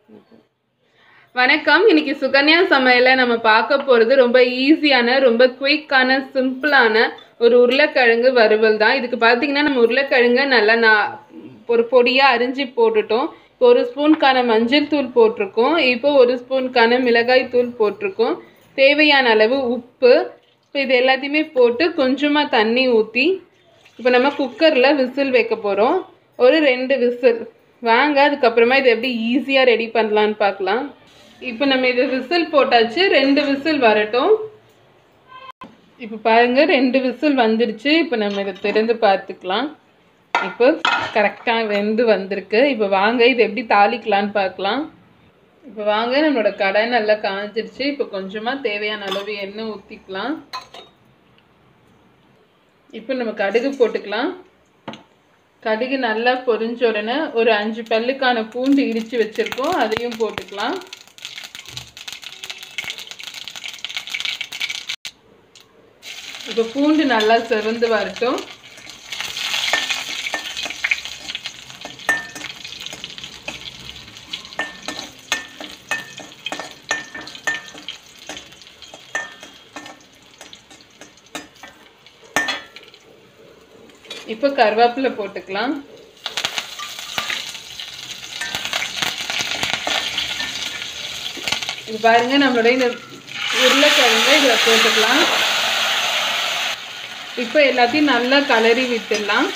வணக்கம் இன்னைக்கு சுகன்யா சமையல நம்ம பார்க்க போகிறது ரொம்ப ஈஸியான ரொம்ப குயிக்கான சிம்பிளான ஒரு உருளைக்கிழங்கு வறுவல் தான் இதுக்கு பார்த்தீங்கன்னா நம்ம உருளைக்கிழங்க நல்லா நான் ஒரு பொடியாக அரிஞ்சு போட்டுட்டோம் இப்போ ஒரு ஸ்பூனுக்கான மஞ்சள் தூள் போட்டிருக்கோம் இப்போ ஒரு ஸ்பூனுக்கான மிளகாய் தூள் போட்டிருக்கோம் தேவையான அளவு உப்பு இப்போ இது எல்லாத்தையுமே போட்டு கொஞ்சமாக தண்ணி ஊற்றி இப்போ நம்ம குக்கரில் விசில் வைக்க போகிறோம் ஒரு ரெண்டு விசில் வாங்க அதுக்கப்புறமா இதை எப்படி ஈஸியாக ரெடி பண்ணலான்னு பார்க்கலாம் இப்போ நம்ம இது விசில் போட்டாச்சு ரெண்டு விசில் வரட்டும் இப்போ பாருங்க ரெண்டு விசில் வந்துடுச்சு இப்போ நம்ம இதை திறந்து பார்த்துக்கலாம் இப்போ கரெக்டாக வெந்து வந்திருக்கு இப்போ வாங்க இது எப்படி தாளிக்கலான்னு பார்க்கலாம் இப்போ வாங்க நம்மளோட கடை நல்லா காஞ்சிருச்சு இப்போ கொஞ்சமாக தேவையான அளவு எண்ணெய் ஊற்றிக்கலாம் இப்போ நம்ம கடுகு போட்டுக்கலாம் கடுகு நல்லா பொரிஞ்ச உடனே ஒரு அஞ்சு பல்லுக்கான பூண்டு இடித்து வச்சுருக்கோம் அதையும் போட்டுக்கலாம் இப்போ பூண்டு நல்லா செவந்து வரட்டும் இப்போ கருவேப்பிலை போட்டுக்கலாம் இது பாருங்க நம்மளுடைய இந்த உருளைக்கிழங்க இதில் போட்டுக்கலாம் இப்போ எல்லாத்தையும் நல்லா கலரி விட்டுடலாம்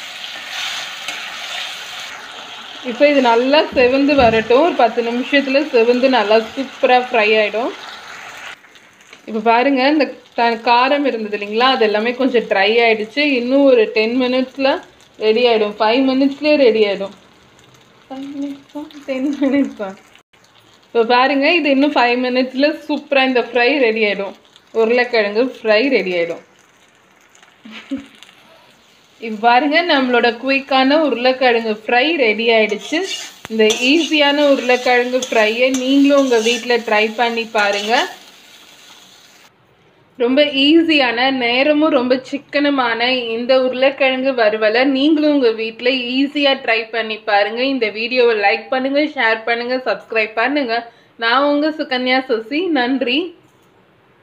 இப்போ இது நல்லா செவந்து வரட்டும் ஒரு பத்து நிமிஷத்தில் செவந்து நல்லா சூப்பராக ஃப்ரை ஆகிடும் இப்போ பாருங்க இந்த த காரம் இருந்தது இல்லைங்களா அது எல்லாமே கொஞ்சம் ட்ரை ஆகிடுச்சு இன்னும் ஒரு டென் மினிட்ஸில் ரெடி ஆகிடும் ஃபைவ் மினிட்ஸ்லேயே ரெடி ஆகிடும் ஃபைவ் மினிட்ஸா டென் மினிட்ஸா இப்போ பாருங்க இது இன்னும் ஃபைவ் மினிட்ஸில் சூப்பராக இந்த ஃப்ரை ரெடி ஆகிடும் உருளைக்கிழங்கு ஃப்ரை ரெடி ஆகிடும் இப்போ பாருங்க நம்மளோட குயிக்கான உருளைக்கிழங்கு ஃப்ரை ரெடி ஆயிடுச்சு இந்த ஈஸியான உருளைக்கிழங்கு ஃப்ரையை நீங்களும் உங்கள் வீட்டில் ட்ரை பண்ணி பாருங்கள் ரொம்ப ஈஸியான நேரமும் ரொம்ப சிக்கனமான இந்த உருளைக்கிழங்கு வறுவலை நீங்களும் உங்கள் வீட்டில் ஈஸியாக ட்ரை பண்ணி பாருங்கள் இந்த வீடியோவை லைக் பண்ணுங்கள் ஷேர் பண்ணுங்கள் சப்ஸ்கிரைப் பண்ணுங்கள் நான் உங்கள் சுகன்யா சசி நன்றி